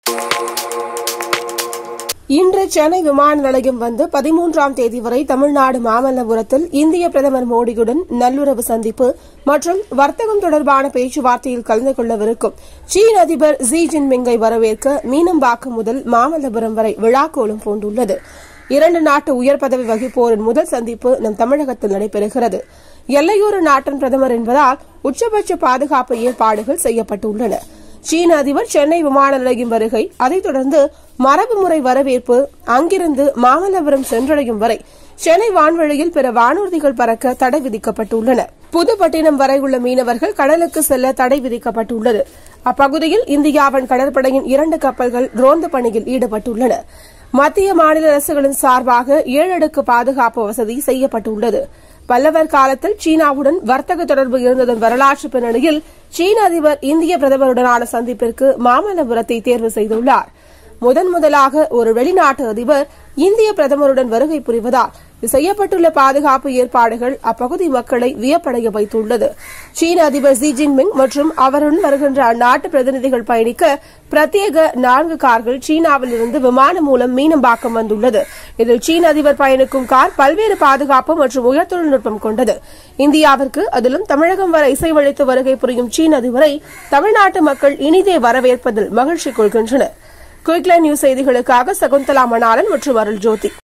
இன்று சென்னை விமான நிலையம் வந்து பதிமூன்றாம் தேதி வரை தமிழ்நாடு மாமல்லபுரத்தில் இந்திய பிரதமர் மோடியுடன் நல்லுறவு சந்திப்பு மற்றும் வர்த்தகம் தொடர்பான பேச்சுவார்த்தையில் கலந்து கொள்ளவிருக்கும் சீன அதிபர் ஜி ஜின்பிங்கை வரவேற்க மீனம்பாக்கம் முதல் மாமல்லபுரம் வரை விழாக்கோலம் பூண்டுள்ளது இரண்டு நாட்டு உயர் பதவி வகிப்போரின் முதல் சந்திப்பு நம் தமிழகத்தில் நடைபெறுகிறது எல்லையோர நாட்டின் பிரதமர் என்பதால் உச்சபட்ச பாதுகாப்பு ஏற்பாடுகள் செய்யப்பட்டுள்ளன சீன அதிபர் சென்னை விமான நிலையம் வருகை அதைத் தொடர்ந்து மரபு முறை வரவேற்பு அங்கிருந்து மாமல்லபுரம் சென்றடையும் வரை சென்னை வான்வழியில் பிற வானூர்திகள் பறக்க தடை விதிக்கப்பட்டுள்ளன புதுப்பட்டினம் வரை உள்ள மீனவர்கள் கடலுக்கு செல்ல தடை விதிக்கப்பட்டுள்ளது அப்பகுதியில் இந்தியாவின் கடற்படையின் இரண்டு கப்பல்கள் ரோந்து பணியில் ஈடுபட்டுள்ளன மத்திய மாநில அரசுகளின் சார்பாக ஏழு அடுக்கு பாதுகாப்பு வசதி செய்யப்பட்டுள்ளது பல்லவர் காலத்தில் சீனாவுடன் வர்த்தக தொடர்பு இருந்ததன் வரலாற்று பின்னணியில் சீன அதிபர் இந்திய பிரதமருடனான சந்திப்பிற்கு மாமல்லபுரத்தை தேர்வு செய்துள்ளார் முதன் முதலாக ஒரு வெளிநாட்டு அதிபர் இந்திய பிரதமருடன் வருகை புரிவதால் செய்யப்பட்டுள்ள பாதுகாப்பு ஏற்பாடுகள் அப்பகுதி மக்களை வியப்படைய வைத்துள்ளது சீன அதிபர் ஜி ஜின்பிங் மற்றும் அவருடன் வருகின்ற அந்நாட்டு பிரதிநிதிகள் பயணிக்க பிரத்யேக நான்கு கார்கள் சீனாவில் இருந்து விமானம் மூலம் மீனம்பாக்கம் வந்துள்ளது இதில் சீன அதிபர் பயணிக்கும் கார் பல்வேறு பாதுகாப்பு மற்றும் உயர் தொழில்நுட்பம் கொண்டது இந்தியாவிற்கு அதிலும் தமிழகம் வரை இசைவழித்து வருகை புரியும் சீன அதிபரை தமிழ்நாட்டு மக்கள் இனிதே வரவேற்பதில் மகிழ்ச்சி கொள்கின்றனர் குயிக்லைன் நியூஸ் செய்திகளுக்காக சகுந்தலா மணாலன் மற்றும் அருள் ஜோதி